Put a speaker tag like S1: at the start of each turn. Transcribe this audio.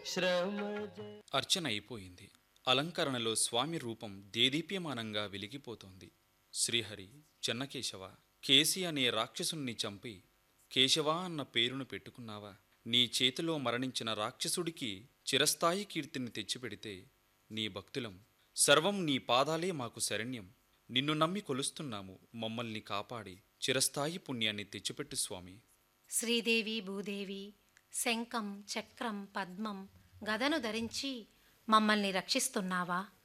S1: శ్రమజ
S2: అర్చన అయిపోయింది అలంకరణలో స్వామి రూపం దేదీప్యమానంగా వెలిగిపోతోంది శ్రీహరి చెన్నకేశవ కేసి అనే రాక్షసుణ్ణి చంపి కేశవ అన్న పేరును పెట్టుకున్నావా నీ చేతిలో మరణించిన రాక్షసుడికి చిరస్థాయి కీర్తిని తెచ్చిపెడితే నీ భక్తులం సర్వం నీ పాదాలే మాకు శరణ్యం నిన్ను నమ్మి కొలుస్తున్నాము మమ్మల్ని కాపాడి చిరస్థాయి పుణ్యాన్ని తెచ్చిపెట్టు స్వామి
S3: శ్రీదేవి భూదేవి శంఖం చక్రం పద్మం గదను ధరించి మమ్మల్ని రక్షిస్తున్నావా